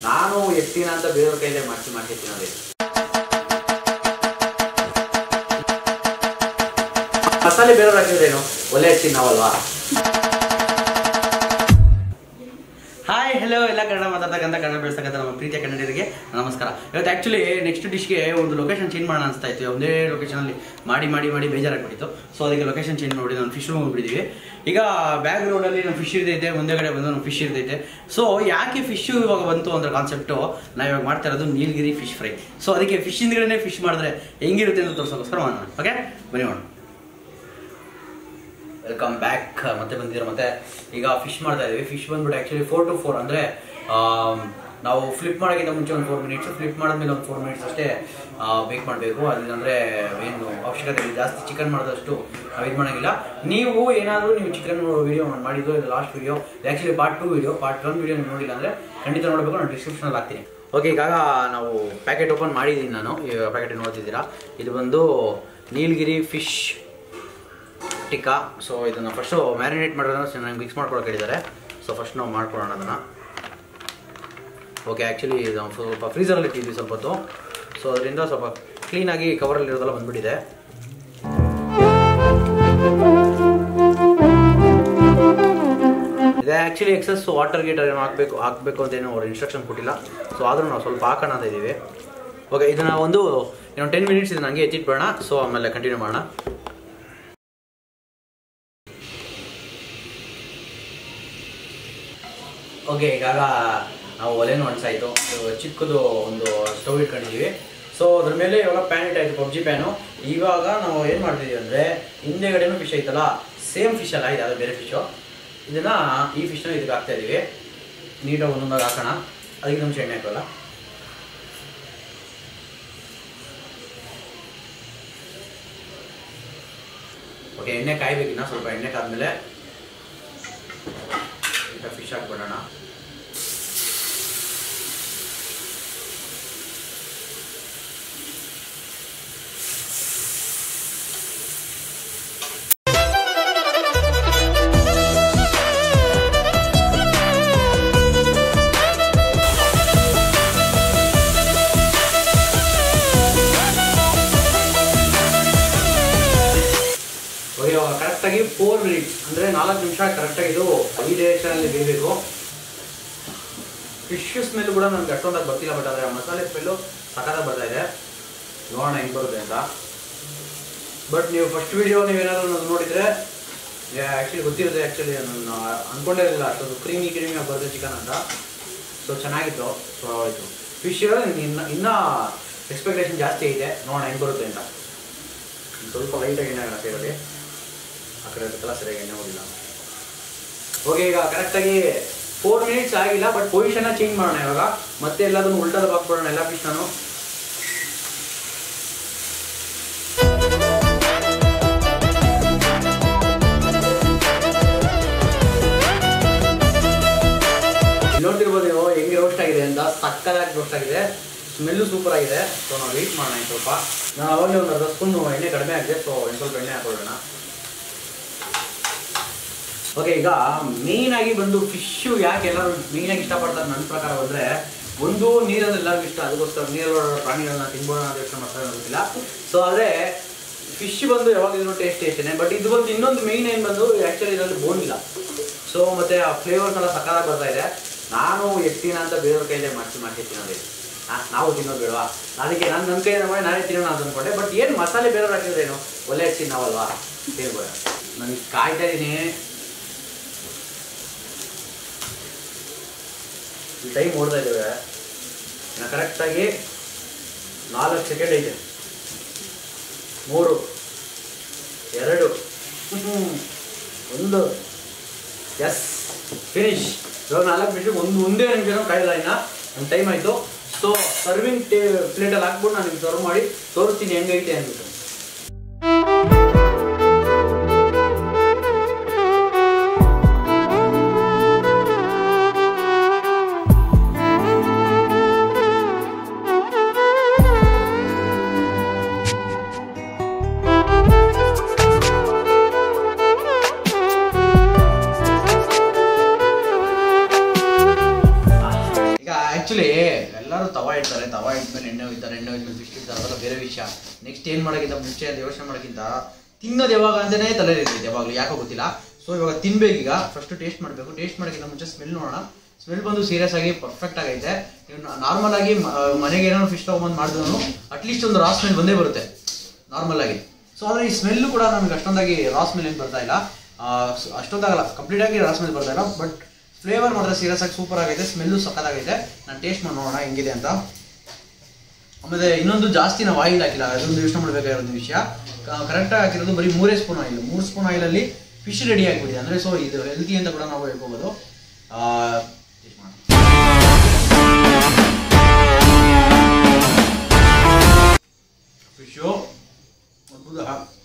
ನಾನು ಎಷ್ಟು ದಿನ ಅಂತ ಬೇರೆಯವ್ರ ಕೈಲೇ ಮಾಡ್ಸಿ ಮಾಡ್ಸಿ ತಿನ್ನೋದು ಮಸಾಲೆ ಬೇರೆಯವ್ರು ಹಾಕಿದ್ರೇನು ಒಲೆ ಹಚ್ಚಿ ನಾವಲ್ವಾ ಹಾಯ್ ಹಲೋ ಎಲ್ಲ ಕನ್ನಡ ಮಾತಾಡ್ತಕ್ಕಂಥ ಕನ್ನಡ ಬೆಳೆಸ್ತಕ್ಕಂಥ ನಮ್ಮ ಪ್ರೀತಿಯ ಕನ್ನಡಿಗರಿಗೆ ನಮಸ್ಕಾರ ಇವತ್ತು ಆ್ಯಕ್ಚುಲಿ ನೆಕ್ಸ್ಟ್ ಡಿಶ್ಗೆ ಒಂದು ಲೊಕೇಶನ್ ಚೇಂಜ್ ಮಾಡೋಣ ಅನಿಸ್ತಾ ಇತ್ತು ಒಂದೇ ಲೊಕೇಶನಲ್ಲಿ ಮಾಡಿ ಮಾಡಿ ಮಾಡಿ ಬೇಜಾರಾಗ್ಬಿಟ್ಟಿತ್ತು ಸೊ ಅದಕ್ಕೆ ಲೊಕೇಶನ್ ಚೇಂಜ್ ಮಾಡಿ ನಾವು ಫಿಶ್ ರೂಮ್ ಹೋಗ್ಬಿಟ್ಟಿದ್ದೀವಿ ಈಗ ಬ್ಯಾಕ್ ಗ್ರೌಂಡಲ್ಲಿ ನಮ್ಮ ಫಿಶ್ ಇರ್ತೈತೆ ಒಂದೇ ಕಡೆ ಬಂದು ನಮ್ಮ ಫಿಶ್ ಇರ್ತೈತೆ ಸೊ ಯಾಕೆ ಫಿಶ್ ಇವಾಗ ಬಂತು ಅಂದ್ರೆ ಕಾನ್ಸೆಪ್ಟು ನಾವು ಇವಾಗ ಮಾಡ್ತಾ ಇರೋದು ನೀಲಗಿರಿ ಫಿಶ್ ಫ್ರೈ ಸೊ ಅದಕ್ಕೆ ಫಿಶ್ ಹಿಂದ್ಗಡೆ ಫಿಶ್ ಮಾಡಿದ್ರೆ ಹೆಂಗಿರುತ್ತೆ ಅಂತ ತೋರಿಸೋಕ್ಕೋಸ್ಕರ ಮಾಡೋಣ ಓಕೆ ಬನ್ನಿ ಮಾಡೋಣ ವೆಲ್ಕಮ್ ಬ್ಯಾಕ್ ಮತ್ತೆ ಬಂದಿರೋ ಮತ್ತೆ ಈಗ ಫಿಶ್ ಮಾಡ್ತಾ ಇದೀವಿ ಫಿಶ್ ಬಂದ್ಬಿಟ್ಟು ಆ್ಯಕ್ಚುಲಿ ಫೋರ್ ಟು ಫೋರ್ ಅಂದರೆ ನಾವು ಫ್ಲಿಪ್ ಮಾಡೋಕ್ಕಿಂತ ಮುಂಚೆ ಒಂದು ಫೋರ್ ಮಿನಿಟ್ಸ್ ಫ್ಲಿಪ್ ಮಾಡಿದ್ಮೇಲೆ ಒಂದು ಫೋರ್ ಮಿನಿಟ್ಸ್ ಅಷ್ಟೇ ಬೇಕ್ ಮಾಡಬೇಕು ಅದಂದರೆ ಏನು ಅವಶ್ಯಕತೆ ಇಲ್ಲ ಜಾಸ್ತಿ ಚಿಕನ್ ಮಾಡಿದಷ್ಟು ನಾವು ಇದು ಮಾಡೋಂಗಿಲ್ಲ ನೀವು ಏನಾದರೂ ನೀವು ಚಿಕನ್ ವಿಡಿಯೋ ಮಾಡಿದ್ದು ಇದು last video actually part two video part one video ನೀವು ನೋಡಿಲ್ಲ ಅಂದರೆ ಖಂಡಿತ ನೋಡಬೇಕು ನಾನು ಡಿಸ್ಕ್ರಿಪ್ಷನಲ್ಲಿ ಹಾಕ್ತೀನಿ ಓಕೆ ಈಗ ನಾವು ಪ್ಯಾಕೆಟ್ ಓಪನ್ ಮಾಡಿದ್ದೀನಿ ನಾನು ಈಗ ಪ್ಯಾಕೆಟ್ ನೋಡ್ತಿದ್ದೀರಾ ಇದು ಬಂದು ನೀಲಗಿರಿ ಫಿಶ್ ಟಿಕ್ಕಾ ಸೊ ಇದನ್ನು ಫಸ್ಟು ಮ್ಯಾರಿನೇಟ್ ಮಾಡೋದನ್ನ ಚೆನ್ನಾಗಿ ಮಿಕ್ಸ್ ಮಾಡ್ಕೊಳಕ್ಕೆ ಹೇಳಿದ್ದಾರೆ ಸೊ ಫಸ್ಟ್ ನಾವು ಮಾಡ್ಕೊಳ್ಳೋಣ ಅದನ್ನು ಓಕೆ ಆ್ಯಕ್ಚುಲಿ ಇದು ಸ್ವಲ್ಪ ಫ್ರೀಸರಲ್ಲಿ ಇಟ್ಟಿದ್ವಿ ಸ್ವಲ್ಪ ಹೊತ್ತು ಸೊ ಅದರಿಂದ ಸ್ವಲ್ಪ ಕ್ಲೀನಾಗಿ ಕವರಲ್ಲಿ ಇರೋದೆಲ್ಲ ಬಂದ್ಬಿಟ್ಟಿದೆ ಇದೆ ಆ್ಯಕ್ಚುಲಿ ಎಕ್ಸಸ್ ವಾಟರ್ ಗೀಟರ್ ಏನು ಹಾಕಬೇಕು ಹಾಕಬೇಕು ಅಂತ ಏನೋ ಅವ್ರು ಇನ್ಸ್ಟ್ರಕ್ಷನ್ ಕೊಟ್ಟಿಲ್ಲ ಸೊ ಆದರೂ ನಾವು ಸ್ವಲ್ಪ ಹಾಕೋಣ ಅಂತ ಇದ್ದೀವಿ ಓಕೆ ಇದನ್ನು ಒಂದು ಇನ್ನೊಂದು ಟೆನ್ ಮಿನಿಟ್ಸ್ ಇದನ್ನ ಹಂಗೆ ಎತ್ತಿಟ್ಬೇಡ ಸೊ ಆಮೇಲೆ ಕಂಟಿನ್ಯೂ ಮಾಡೋಣ ಓಕೆ ಈಗಾಗ ನಾವು ಒಲೆನೂ ಅನ್ಸಾಯಿತು ಚಿಕ್ಕದು ಒಂದು ಸ್ಟವ್ ಇಟ್ಕೊಂಡಿದ್ದೀವಿ ಸೊ ಅದ್ರ ಮೇಲೆ ಇವಾಗ ಪ್ಯಾನ್ ಇಟ್ಟಾಯ್ತು ಪಬ್ಜಿ ಪ್ಯಾನು ಇವಾಗ ನಾವು ಏನು ಮಾಡ್ತಿದ್ದೀವಿ ಅಂದರೆ ಹಿಂದೆಗಡೆನೂ ಫಿಶ್ ಐತಲ್ಲ ಸೇಮ್ ಫಿಶ್ ಅಲ್ಲ ಇದು ಅದು ಬೇರೆ ಫಿಶು ಇದನ್ನು ಈ ಫಿಶ್ನ ಇದಕ್ಕೆ ಹಾಕ್ತಾ ಇದ್ದೀವಿ ನೀಟಾಗಿ ಒಂದೊಂದಾಗಿ ಹಾಕೋಣ ಅದಕ್ಕೆ ಮುಂಚೆ ಎಣ್ಣೆ ಹಾಕೋಲ್ಲ ಓಕೆ ಎಣ್ಣೆ ಕಾಯ್ಬೇಕಿನ್ನ ಸ್ವಲ್ಪ ಎಣ್ಣೆ ಕಾದ್ಮೇಲೆ ಫಿಶ್ ಹಾಕ್ಬಿಡೋಣ ಓಕೆ ಇವಾಗ ಕರೆಕ್ಟಾಗಿ ಫೋರ್ ಮಿನಿಟ್ಸ್ ಅಂದರೆ ನಾಲ್ಕು ನಿಮಿಷ ಕರೆಕ್ಟಾಗಿ ಇದು ಈ ಡೈರೆಕ್ಷನಲ್ಲಿ ಬೇಯಬೇಕು ಫಿಶ್ ಸ್ಮೆಲ್ ಕೂಡ ನನಗೆ ಅಷ್ಟೊಂದಾಗಿ ಬರ್ತಿಲ್ಲ ಬಟ್ ಆದರೆ ಮಸಾಲೆ ಸ್ಮೆಲ್ಲು ಸಖತ್ತಾಗಿ ಬರ್ತಾ ಇದೆ ನೋಡೋಣ ಹೆಂಗೆ ಬರುತ್ತೆ ಅಂತ ಬಟ್ ನೀವು ಫಸ್ಟ್ ವಿಡಿಯೋ ನೀವೇನಾದರೂ ನಾನು ನೋಡಿದರೆ ಆ್ಯಕ್ಚುಲಿ ಗೊತ್ತಿರುತ್ತೆ ಆ್ಯಕ್ಚುಲಿ ನಾನು ಅಂದ್ಕೊಂಡೇ ಇರಲಿಲ್ಲ ಅಷ್ಟೊಂದು ಕ್ರೀಮಿ ಕ್ರೀಮಿ ಆಗಿ ಬರುತ್ತೆ ಚಿಕನ್ ಅಂತ ಸೊ ಚೆನ್ನಾಗಿತ್ತು ಸೊ ಆಯಿತು ಫಿಶ್ ಇನ್ನು ಇನ್ನೂ ಎಕ್ಸ್ಪೆಕ್ಟೇಷನ್ ಜಾಸ್ತಿ ಇದೆ ನೋಡೋಣ ಹೆಂಗೆ ಬರುತ್ತೆ ಅಂತ ಒಂದ್ ಸ್ವಲ್ಪ ಲೈಟಾಗಿ ಎಣ್ಣೆ ಹಾಕೋಣ ಕೈಯಲ್ಲಿ ಆ ಕಡೆ ಅದಕ್ಕೆಲ್ಲ ಸರಿಯಾಗಿ ಎಣ್ಣೆ ಹೋಗಿಲ್ಲ ಓಕೆ ಈಗ ಕರೆಕ್ಟಾಗಿ ಫೋರ್ ಮಿನಿಟ್ಸ್ ಆಗಿಲ್ಲ ಬಟ್ ಪೊಸಿಷನ್ನ ಚೇಂಜ್ ಮಾಡೋಣ ಇವಾಗ ಮತ್ತೆ ಎಲ್ಲದನ್ನು ಉಲ್ಟದ ಹಾಕ್ಬಿಡೋಣ ಎಲ್ಲ ಫಿಶ್ ನಾನು ಇಲ್ಲಿ ನೋಡ್ತಿರ್ಬೋದು ನೀವು ಹೆಂಗೆ ರೋಸ್ಟ್ ಆಗಿದೆ ಅಂತ ಸಕ್ಕದಾಗಿ ರೋಸ್ಟ್ ಆಗಿದೆ ಸ್ಮೆಲ್ಲು ಸೂಪರ್ ಆಗಿದೆ ಸೊ ನಾವು ವೆಯ್ಟ್ ಮಾಡೋಣ ಇನ್ನು ಸ್ವಲ್ಪ ನಾನು ಅವಾಗಲೇ ಒಂದು ಅರ್ಧ ಸ್ಪೂನ್ ಎಣ್ಣೆ ಕಡಿಮೆ ಆಗಿದೆ ಸೊ ಇನ್ನು ಸ್ವಲ್ಪ ಎಣ್ಣೆ ಹಾಕೊಳ್ಳೋಣ ಓಕೆ ಈಗ ಮೇನ್ ಆಗಿ ಬಂದು ಫಿಶು ಯಾಕೆ ಎಲ್ಲರೂ ಮೇನ್ ಆಗಿ ಇಷ್ಟಪಡ್ತಾರೆ ನನ್ನ ಪ್ರಕಾರ ಬಂದ್ರೆ ಒಂದು ನೀರಲ್ಲಿ ಎಲ್ಲರಿಗೂ ಇಷ್ಟ ಅದಕ್ಕೋಸ್ಕರ ನೀರಲ್ಲಿ ಪ್ರಾಣಿಗಳನ್ನ ತಿನ್ಬೋಣ ಅಂತ ಯೋಚನೆ ಮಾಡ್ತಾರೆ ನನಗೆ ಗೊತ್ತಿಲ್ಲ ಸೊ ಆದರೆ ಫಿಶ್ ಬಂದು ಯಾವಾಗಿದ್ರು ಟೇಸ್ಟ್ ಟೇಸ್ಟೇನೆ ಬಟ್ ಇದು ಬಂದು ಇನ್ನೊಂದು ಮೇನ್ ಏನು ಬಂದು ಆ್ಯಕ್ಚುಲಿ ಇದರಲ್ಲಿ ಬೋನ್ ಇಲ್ಲ ಸೊ ಮತ್ತೆ ಆ ಫ್ಲೇವರ್ಸ್ ಎಲ್ಲ ಸಕಾಲ ಬರ್ತಾ ಇದೆ ನಾನು ಎಷ್ಟು ದಿನ ಅಂತ ಬೇರೆಯವ್ರ ಕೈಲೇ ಮಾಡಿಸಿ ಮಾಡ್ಸಿ ತಿನ್ನೋದು ಆ, ನಾವು ತಿನ್ನೋದು ಬೇಡವಾ ಅದಕ್ಕೆ ನಾನು ನನ್ನ ಕೈಯಿಂದ ಮಾಡಿ ನಾನೇ ತಿನ್ನೋಣ ಅಂತ ಅಂದ್ಕೊಂಡೆ ಬಟ್ ಏನು ಮಸಾಲೆ ಬೇರೆಯವ್ರು ಹಾಕಿದ್ರೇನು ಒಳ್ಳೆ ಹಚ್ಚಿ ನಾವಲ್ವಾ ತಿನ್ಬೋದ ನನಗೆ ಕಾಯ್ತಾ ಇದ್ದೀನಿ ಈ ಟೈಮ್ ಓಡ್ತಾ ಇದ್ದೇವೆ ಇನ್ನು ಕರೆಕ್ಟಾಗಿ ನಾಲ್ಕು ಸೆಕೆಂಡ್ ಐತೆ ಮೂರು ಎರಡು ಹ್ಮ್. ಒಂದು ಎಸ್ ಫಿನಿಶ್ ಇವಾಗ ನಾಲ್ಕು ನಿಮಿಷಕ್ಕೆ ಒಂದು ಒಂದೇ ನಿಮಿಷ ಕಾಯಿಲ್ಲ ಇನ್ನ ಒಂದು ಟೈಮ್ ಆಯಿತು ಸೊ ಸರ್ವಿಂಗ್ ಟೇ ಪ್ಲೇಟಲ್ಲಿ ಹಾಕ್ಬಿಟ್ಟು ನಾನು ನಿಮ್ಗೆ ಸರ್ವ್ ಮಾಡಿ ತೋರಿಸ್ತೀನಿ ಹೆಂಗೈತೆ ಅಂದ್ಬಿಟ್ಟು ಈಗ ಆ್ಯಕ್ಚುಲಿ ಎಲ್ಲರೂ ತವಾ ಇಡ್ತಾರೆ ತವಾ ಇಟ್ಮೇಲೆ ಎಣ್ಣೆ ಹೋಗ್ತಾರೆ ಎಣ್ಣೆ ಹೋಗ್ಮೇಲೆ ಫಿಶ್ ಇಡ್ತಾರೆ ಅದೆಲ್ಲ ಬೇರೆ ವಿಷಯ ನೆಕ್ಸ್ಟ್ ಏನು ಮಾಡೋಕ್ಕಿಂತ ಮುಂಚೆ ಅಂತ ಯೋಚನೆ ಮಾಡೋಕ್ಕಿಂತ ತಿನ್ನೋದು ಯಾವಾಗ ಅಂತಲೇ ತಲೆ ಇರ್ತೈತೆ ಯಾವಾಗಲೂ ಯಾಕೋ ಗೊತ್ತಿಲ್ಲ ಸೊ ಇವಾಗ ತಿನ್ಬೇಕೀಗ ಫಸ್ಟ್ ಟೇಸ್ಟ್ ಮಾಡಬೇಕು ಟೇಸ್ಟ್ ಮಾಡೋಕ್ಕಿಂತ ಮುಂಚೆ ಸ್ಮೆಲ್ ನೋಡೋಣ ಸ್ಮೆಲ್ ಬಂದು ಸೀರಿಯಸ್ ಆಗಿ ಪರ್ಫೆಕ್ಟ್ ಆಗೈತೆ ನಾರ್ಮಲ್ ಆಗಿ ಮ- ಮನೆಗೆ ಏನಾದ್ರು ಫಿಶ್ ತಗೊಂಬಂದು ಮಾಡಿದ್ರು ಅಟ್ಲೀಸ್ಟ್ ಒಂದು ರಾ ಸ್ಮೆಲ್ ಬಂದೇ ಬರುತ್ತೆ ನಾರ್ಮಲ್ ಆಗಿ ಸೊ ಆದರೆ ಈ ಸ್ಮೆಲ್ ಕೂಡ ನಮ್ಗೆ ಅಷ್ಟೊಂದಾಗಿ ರಾ ಸ್ಮೆಲ್ ಏನು ಬರ್ತಾ ಇಲ್ಲ ಆ, ಸ್- ಅಷ್ಟೊಂದಾಗಲ್ಲ ಕಂಪ್ಲೀಟ್ ಆಗಿ ರಾ ಸ್ಮೆಲ್ ಬರ್ತಾ ಇಲ್ಲ ಬಟ್ ಫ್ಲೇವರ್ ಮಾತ್ರ ಸೀರಿಯಸ್ ಆಗಿ ಸೂಪರ್ ಆಗೈತೆ ಸ್ಮೆಲ್ಲು ಸಕ್ಕತ್ತಾಗೈತೆ ನಾನು ಟೇಸ್ಟ್ ಮಾಡಿ ನೋಡೋಣ ಹೆಂಗಿದೆ ಅಂತ ಆಮೇಲೆ ಇನ್ನೊಂದು ಜಾಸ್ತಿ ನಾವು ಆಯಿಲ್ ಹಾಕಿಲ್ಲ ಅದೊಂದು ಯೋಚನೆ ಮಾಡಬೇಕಾಗಿರೋ ಒಂದು ವಿಷಯ ಕರೆಕ್ಟಾಗಿ ಹಾಕಿರೋದು ಬರೀ ಮೂರೇ ಸ್ಪೂನ್ ಆಯಿಲ್ ಮೂರು ಸ್ಪೂನ್ ಆಯಿಲಲ್ಲಿ ಫಿಶ್ ರೆಡಿ ಆಗಿಬಿಟ್ಟಿದೆ ಅಂದರೆ ಸೊ ಇದು ಹೆಲ್ತಿ ಅಂತ ಕೂಡ ನಾವು ಹೇಳ್ಕೋಬೋದು ಆ, taste ಮಾಡೋಣ. ಫಿಶು ಅದ್ಭುತ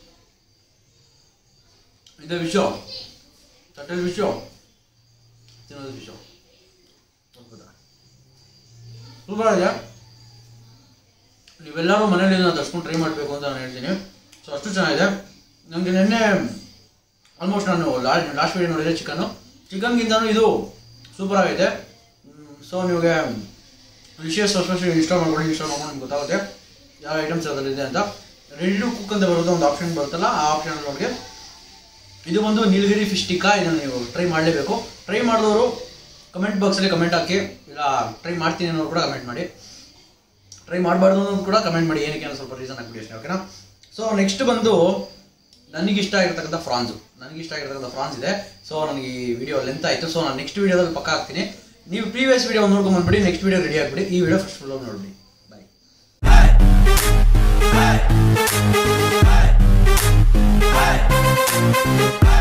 ಇದು ಫಿಶು ತಟ್ಟೆ ಫಿಶು ತಿನ್ನೋದು ಫಿಶು ಅದ್ಭುತ ಸೂಪರ್ ಇದೆ ನೀವೆಲ್ಲರೂ ಮನೇಲಿ ನಾನು ತರ್ಸ್ಕೊಂಡು ಟ್ರೈ ಮಾಡಬೇಕು ಅಂತ ನಾನು ಹೇಳ್ತೀನಿ ಸೊ ಅಷ್ಟು ಚೆನ್ನಾಗಿದೆ ನನಗೆ ನಿನ್ನೆ ಆಲ್ಮೋಸ್ಟ್ ನಾನು ಲಾಸ್ಟ್ ವೀಡಿಯೋ ನೋಡಿದೆ ಚಿಕನ್ನು ಚಿಕನ್ಗಿಂತನೂ ಇದು ಸೂಪರ್ ಆಗೈತೆ ಸೊ ನಿಮಗೆ ವಿಶೇಷ ಸ್ಪೆಷಲ್ ಇಷ್ಟ ಮಾಡ್ಕೊಂಡು ಇಷ್ಟ ಮಾಡ್ಕೊಂಡು ನಿಮ್ಗೆ ಗೊತ್ತಾಗುತ್ತೆ ಯಾವ ಐಟಮ್ಸ್ ಅದರಲ್ಲಿದೆ ಅಂತ ರೆಡಿ ಟು ಕುಕ್ ಅಂತ ಬರೋದು ಒಂದು ಆಪ್ಷನ್ ಬರುತ್ತಲ್ಲ ಆ ಆಪ್ಷನ್ ನೋಡಿಗೆ ಇದು ಒಂದು ನೀಲಗಿರಿ ಫಿಶ್ ಟಿಕ್ಕಾ ಇದನ್ನು ನೀವು ಟ್ರೈ ಮಾಡಲೇಬೇಕು ಟ್ರೈ ಮಾಡಿದವರು ಕಮೆಂಟ್ ಬಾಕ್ಸಲ್ಲಿ ಕಮೆಂಟ್ ಹಾಕಿ ಇಲ್ಲ ಟ್ರೈ ಮಾಡ್ತೀನಿ ಅನ್ನೋರು ಕೂಡ ಕಮೆಂಟ್ ಮಾಡಿ ಟ್ರೈ ಮಾಡಬಾರ್ದು ಅನ್ನೋದು ಕೂಡ ಕಮೆಂಟ್ ಮಾಡಿ ಏನಕ್ಕೆ ಅನ್ನೋ ಸ್ವಲ್ಪ ರೀಸನ್ ಹಾಕ್ಬಿಡಿ ಅಷ್ಟೇ ಓಕೆನಾ ಸೊ ನೆಕ್ಸ್ಟ್ ಬಂದು ನನಗೆ ಇಷ್ಟ ಆಗಿರ್ತಕ್ಕಂಥ ಫ್ರಾನ್ಸು ನನಗೆ ಇಷ್ಟ ಆಗಿರ್ತಕ್ಕಂಥ ಫ್ರಾನ್ಸ್ ಇದೆ ಸೊ ನನಗೆ ಈ ವಿಡಿಯೋ ಲೆಂತ್ ಆಯಿತು ಸೊ ನಾನು ನೆಕ್ಸ್ಟ್ ವಿಡಿಯೋದಲ್ಲಿ ಪಕ್ಕ ಹಾಕ್ತೀನಿ ನೀವು ಪ್ರೀವಿಯಸ್ ವಿಡಿಯೋ ನೋಡ್ಕೊಂಡು ಬಂದ್ಬಿಡಿ ನೆಕ್ಸ್ಟ್ ವಿಡಿಯೋ ರೆಡಿ ಆಗಿಬಿಡಿ ಈ ವಿಡಿಯೋ ಫಸ್ಟ್ ಫುಲ್ ನೋಡ್ಬಿಡಿ ಬಾಯ್